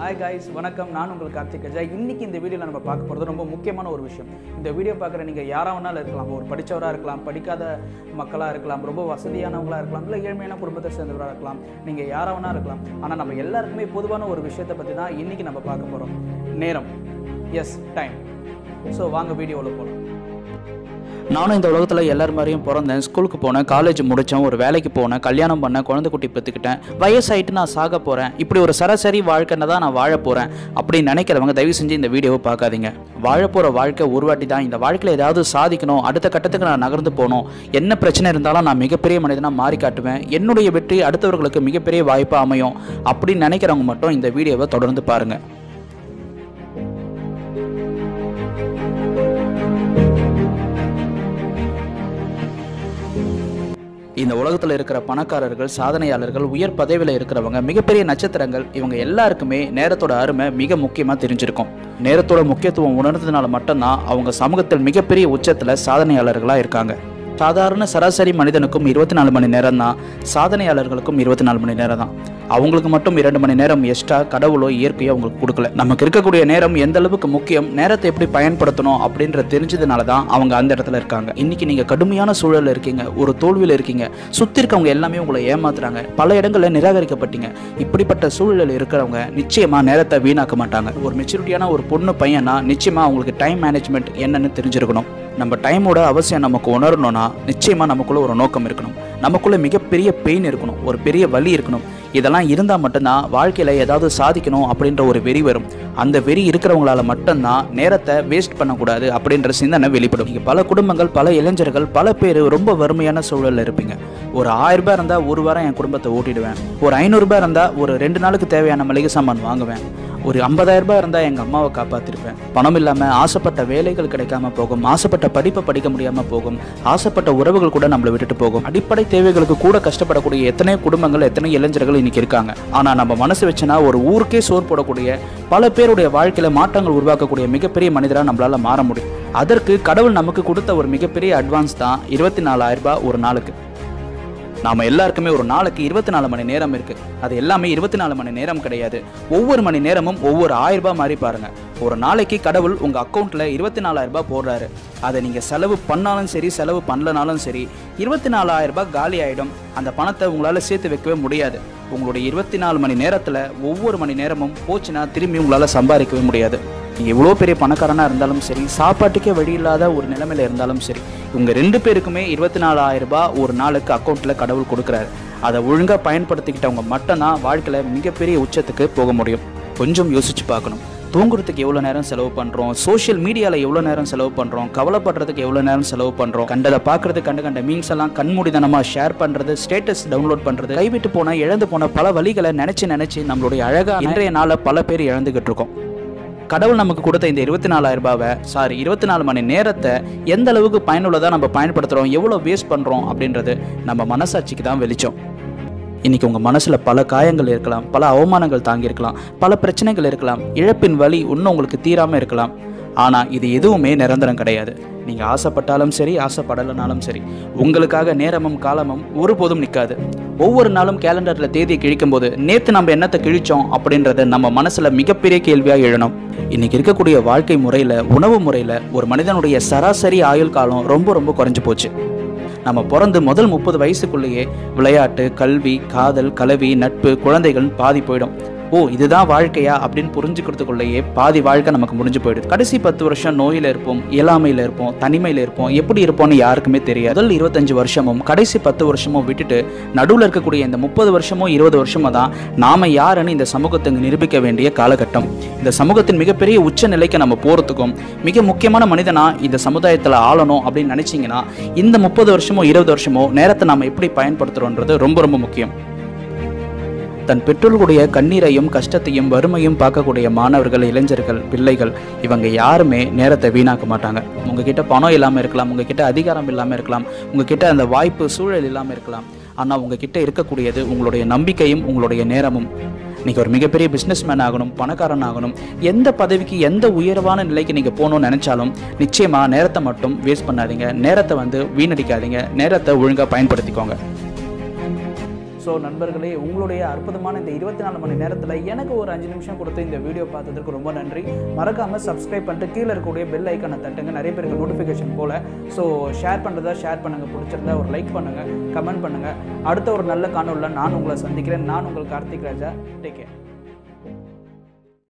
hi guys வணக்கம் நான் உங்கள் கார்த்திக் அஜய் இன்னைக்கு இந்த வீடியோவில் நம்ம பார்க்க போகிறது ரொம்ப முக்கியமான ஒரு விஷயம் இந்த வீடியோ பார்க்குற நீங்கள் யாராக வேணாலும் இருக்கலாம் ஒரு படித்தவராக இருக்கலாம் படிக்காத மக்களாக இருக்கலாம் ரொம்ப வசதியானவங்களாக இருக்கலாம் இல்லை ஏழ்மையான குடும்பத்தை சேர்ந்தவராக இருக்கலாம் நீங்கள் யாராக வேணா இருக்கலாம் ஆனால் நம்ம எல்லாருக்குமே பொதுவான ஒரு விஷயத்தை பற்றி தான் இன்றைக்கி நம்ம பார்க்க போகிறோம் நேரம் எஸ் டைம் ஸோ வாங்க வீடியோவில் போகலாம் நானும் இந்த உலகத்தில் எல்லார் மாதிரியும் பிறந்தேன் ஸ்கூலுக்கு போனேன் காலேஜ் முடித்தேன் ஒரு வேலைக்கு போனேன் கல்யாணம் பண்ணேன் குழந்தை குட்டி பெற்றுக்கிட்டேன் வயசாயிட்டு நான் சாக போகிறேன் இப்படி ஒரு சராசரி வாழ்க்கைன்னு தான் நான் வாழ போகிறேன் அப்படின்னு நினைக்கிறவங்க தயவு செஞ்சு இந்த வீடியோவை பார்க்காதீங்க வாழ போகிற வாழ்க்கை ஒரு வாட்டி தான் இந்த வாழ்க்கையில் ஏதாவது சாதிக்கணும் அடுத்த கட்டத்துக்கு நான் நகர்ந்து போகணும் என்ன பிரச்சனை இருந்தாலும் நான் மிகப்பெரிய மனிதனாக மாறி காட்டுவேன் என்னுடைய வெற்றி அடுத்தவர்களுக்கு மிகப்பெரிய வாய்ப்பாக அமையும் அப்படின்னு நினைக்கிறவங்க மட்டும் இந்த வீடியோவை தொடர்ந்து பாருங்கள் இந்த உலகத்தில் இருக்கிற பணக்காரர்கள் சாதனையாளர்கள் உயர் பதவியில் இருக்கிறவங்க மிகப்பெரிய நட்சத்திரங்கள் இவங்க எல்லாருக்குமே நேரத்தோட அருமை மிக முக்கியமாக தெரிஞ்சிருக்கும் நேரத்தோட முக்கியத்துவம் உணர்ந்ததுனால மட்டும்தான் அவங்க சமூகத்தில் மிகப்பெரிய உச்சத்தில் சாதனையாளர்களாக இருக்காங்க சாதாரண சராசரி மனிதனுக்கும் இருபத்தி நாலு மணி நேரம் தான் சாதனையாளர்களுக்கும் இருபத்தி நாலு மணி நேரம் தான் அவங்களுக்கு மட்டும் இரண்டு மணி நேரம் எக்ஸ்ட்ரா கடவுளோ இயற்கையோ அவங்களுக்கு கொடுக்கல நமக்கு இருக்கக்கூடிய நேரம் எந்த அளவுக்கு முக்கியம் நேரத்தை எப்படி பயன்படுத்தணும் அப்படின்ற தெரிஞ்சதுனால தான் அவங்க அந்த இடத்துல இருக்காங்க இன்னைக்கு நீங்க கடுமையான சூழல்ல இருக்கீங்க ஒரு தோல்வியில் இருக்கீங்க சுத்தி இருக்கவங்க எல்லாமே உங்களை ஏமாத்துறாங்க பல இடங்களில் நிராகரிக்கப்பட்டீங்க இப்படிப்பட்ட சூழலில் இருக்கிறவங்க நிச்சயமா நேரத்தை வீணாக்க மாட்டாங்க ஒரு மெச்சூரிட்டியான ஒரு பொண்ணு பையனா நிச்சயமா அவங்களுக்கு டைம் மேனேஜ்மெண்ட் என்னன்னு தெரிஞ்சிருக்கணும் நம்ம டைமோட அவசியம் நமக்கு உணரணும்னா நிச்சயமாக நமக்குள்ள ஒரு நோக்கம் இருக்கணும் நமக்குள்ள மிகப்பெரிய பெயின் இருக்கணும் ஒரு பெரிய வலி இருக்கணும் இதெல்லாம் இருந்தால் மட்டும்தான் வாழ்க்கையில் ஏதாவது சாதிக்கணும் அப்படின்ற ஒரு வெறி வரும் அந்த வெறி இருக்கிறவங்களால மட்டும்தான் நேரத்தை வேஸ்ட் பண்ணக்கூடாது அப்படின்ற சிந்தனை வெளிப்படும் இங்கே பல குடும்பங்கள் பல இளைஞர்கள் பல பேர் ரொம்ப வறுமையான சூழலில் இருப்பீங்க ஒரு ஆயிரம் ரூபாய் இருந்தால் ஒரு வாரம் என் குடும்பத்தை ஓட்டிடுவேன் ஒரு ஐநூறுரூபா இருந்தால் ஒரு ரெண்டு நாளுக்கு தேவையான மளிகை சாமான் வாங்குவேன் ஒரு ஐம்பதாயிரம் ரூபாய் இருந்தால் எங்கள் அம்மாவை காப்பாற்றிருப்பேன் பணம் இல்லாமல் ஆசைப்பட்ட வேலைகள் கிடைக்காம போகும் ஆசைப்பட்ட படிப்பை படிக்க முடியாமல் போகும் ஆசைப்பட்ட உறவுகள் கூட நம்மளை விட்டுட்டு போகும் அடிப்படை தேவைகளுக்கு கூட கஷ்டப்படக்கூடிய எத்தனை குடும்பங்கள் எத்தனை இளைஞர்கள் இன்னைக்கு இருக்காங்க ஆனால் நம்ம மனசு வச்சுனா ஒரு ஊருக்கே சோறு போடக்கூடிய பல பேருடைய வாழ்க்கையில் மாற்றங்கள் உருவாக்கக்கூடிய மிகப்பெரிய மனிதராக நம்மளால மாற முடியும் அதற்கு கடவுள் நமக்கு கொடுத்த ஒரு மிகப்பெரிய அட்வான்ஸ் தான் இருபத்தி நாலாயிரம் ரூபாய் ஒரு நாளுக்கு நாம எல்லாருக்குமே ஒரு நாளைக்கு இருபத்தி நாலு மணி நேரம் இருக்கு அது எல்லாமே இருபத்தி நாலு மணி நேரம் கிடையாது ஒவ்வொரு மணி நேரமும் ஒவ்வொரு ஆயிரம் ரூபாய் மாதிரி பாருங்க ஒரு நாளைக்கு கடவுள் உங்க அக்கௌண்ட்ல இருபத்தி நாலாயிரம் ரூபாய் போடுறாரு அதை நீங்க செலவு பண்ணாலும் சரி செலவு பண்ணலனாலும் சரி இருபத்தி நாலாயிரம் ரூபாய் காலி ஆயிடும் அந்த பணத்தை உங்களால சேர்த்து வைக்கவே முடியாது உங்களுடைய இருபத்தி நாலு மணி நேரத்துல ஒவ்வொரு மணி நேரமும் போச்சுன்னா திரும்பி உங்களால சம்பாதிக்கவே முடியாது நீங்க எவ்வளோ பெரிய பணக்காரனா இருந்தாலும் சரி சாப்பாட்டுக்கே வழி இல்லாத ஒரு நிலைமையில இருந்தாலும் சரி உங்க ரெண்டு பேருக்குமே இருபத்தி நாலாயிரம் ரூபாய் ஒரு நாளுக்கு அக்கௌண்ட்ல கடவுள் கொடுக்குறாரு அதை ஒழுங்கா பயன்படுத்திக்கிட்டவங்க மட்டும்தான் வாழ்க்கையில மிகப்பெரிய உச்சத்துக்கு போக முடியும் கொஞ்சம் யோசிச்சு பார்க்கணும் தூங்குறதுக்கு எவ்வளோ நேரம் செலவு பண்ணுறோம் சோஷியல் மீடியாவில் எவ்வளோ நேரம் செலவு பண்ணுறோம் கவலைப்படுறதுக்கு எவ்வளோ நேரம் செலவு பண்ணுறோம் கண்டதை பார்க்குறது கண்டு கண்ட மீன்ஸ் எல்லாம் கண்மூடிதனமாக ஷேர் பண்ணுறது ஸ்டேட்டஸ் டவுன்லோட் பண்ணுறது கைவிட்டு போன இழந்து போன பல வழிகளை நினச்சி நினச்சி நம்மளுடைய அழகாக இன்றைய நாளை பல பேர் இழந்துகிட்டு இருக்கோம் கடவுள் நமக்கு கொடுத்த இந்த இருபத்தி நாலாயிரம் ரூபாவை சாரி இருபத்தி நாலு மணி நேரத்தை எந்த அளவுக்கு பயனுள்ளதாக நம்ம பயன்படுத்துகிறோம் எவ்வளோ வேஸ்ட் பண்ணுறோம் அப்படின்றது நம்ம மனசாட்சிக்கு தான் வெளிச்சம் இன்னைக்கு உங்கள் மனசில் பல காயங்கள் இருக்கலாம் பல அவமானங்கள் தாங்கியிருக்கலாம் பல பிரச்சனைகள் இருக்கலாம் இழப்பின் வலி இன்னும் உங்களுக்கு தீராமல் இருக்கலாம் ஆனால் இது எதுவுமே நிரந்தரம் கிடையாது நீங்கள் ஆசைப்பட்டாலும் சரி ஆசைப்படலைனாலும் சரி உங்களுக்காக நேரமும் காலமும் ஒருபோதும் நிற்காது ஒவ்வொரு நாளும் கேலண்டரில் தேதியை கிழிக்கும் போது நேற்று நம்ம என்னத்தை கிழிச்சோம் அப்படின்றத நம்ம மனசில் மிகப்பெரிய கேள்வியாக எழணும் இன்னைக்கு இருக்கக்கூடிய வாழ்க்கை முறையில் உணவு முறையில் ஒரு மனிதனுடைய சராசரி ஆயுள் காலம் ரொம்ப ரொம்ப குறைஞ்சு போச்சு நம்ம பிறந்து முதல் முப்பது வயசுக்குள்ளேயே விளையாட்டு கல்வி காதல் கலவி நட்பு குழந்தைகள் பாதி போயிடும் ஓ இதுதான் வாழ்க்கையா அப்படின்னு புரிஞ்சுக்கிறதுக்குள்ளேயே பாதி வாழ்க்கை நமக்கு முடிஞ்சு போயிடுது கடைசி பத்து வருஷம் நோயில் இருப்போம் இயலாமையில் இருப்போம் தனிமையில் இருப்போம் எப்படி இருப்போம்னு யாருக்குமே தெரியாது முதல் இருபத்தஞ்சு வருஷமும் கடைசி பத்து வருஷமும் விட்டுட்டு நடுவில் இருக்கக்கூடிய இந்த முப்பது வருஷமோ இருபது வருஷமோ தான் நாம யாருன்னு இந்த சமூகத்துக்கு நிரூபிக்க வேண்டிய காலகட்டம் இந்த சமூகத்தின் மிகப்பெரிய உச்ச நிலைக்கு நம்ம போகிறதுக்கும் மிக முக்கியமான மனிதனா இந்த சமுதாயத்தில் ஆளணும் அப்படின்னு நினைச்சீங்கன்னா இந்த முப்பது வருஷமோ இருபது வருஷமோ நேரத்தை நாம எப்படி பயன்படுத்துறோன்றது ரொம்ப ரொம்ப முக்கியம் தன் பெற்றோர்களுடைய கண்ணீரையும் கஷ்டத்தையும் வறுமையும் பார்க்கக்கூடிய மாணவர்கள் இளைஞர்கள் பிள்ளைகள் இவங்க யாருமே நேரத்தை வீணாக்க மாட்டாங்க உங்ககிட்ட பணம் இல்லாமல் இருக்கலாம் உங்ககிட்ட அதிகாரம் இல்லாமல் இருக்கலாம் உங்ககிட்ட அந்த வாய்ப்பு சூழல் இல்லாமல் இருக்கலாம் ஆனால் உங்ககிட்ட இருக்கக்கூடியது உங்களுடைய நம்பிக்கையும் உங்களுடைய நேரமும் நீங்கள் ஒரு மிகப்பெரிய பிஸ்னஸ் மேன் ஆகணும் பணக்காரன் ஆகணும் எந்த பதவிக்கு எந்த உயர்வான நிலைக்கு நீங்கள் போகணும்னு நினச்சாலும் நிச்சயமாக நேரத்தை மட்டும் வேஸ்ட் பண்ணாதீங்க நேரத்தை வந்து வீணடிக்காதீங்க நேரத்தை ஒழுங்காக பயன்படுத்திக்கோங்க ஸோ நண்பர்களே உங்களுடைய அற்புதமான இந்த இருபத்தி நாலு மணி நேரத்தில் எனக்கு ஒரு அஞ்சு நிமிஷம் கொடுத்து இந்த வீடியோ பார்த்ததுக்கு ரொம்ப நன்றி மறக்காமல் சப்ஸ்கிரைப் பண்ணிட்டு கீழே இருக்கக்கூடிய பெல் ஐக்கானை தட்டுங்க நிறைய பேருக்கு நோட்டிஃபிகேஷன் போல ஸோ ஷேர் பண்ணுறதா ஷேர் பண்ணுங்கள் பிடிச்சிருந்தா ஒரு லைக் பண்ணுங்கள் கமெண்ட் பண்ணுங்கள் அடுத்த ஒரு நல்ல காணொலியில் நான் உங்களை சந்திக்கிறேன் நான் உங்கள் கார்த்திக் ராஜா டேக் கேர்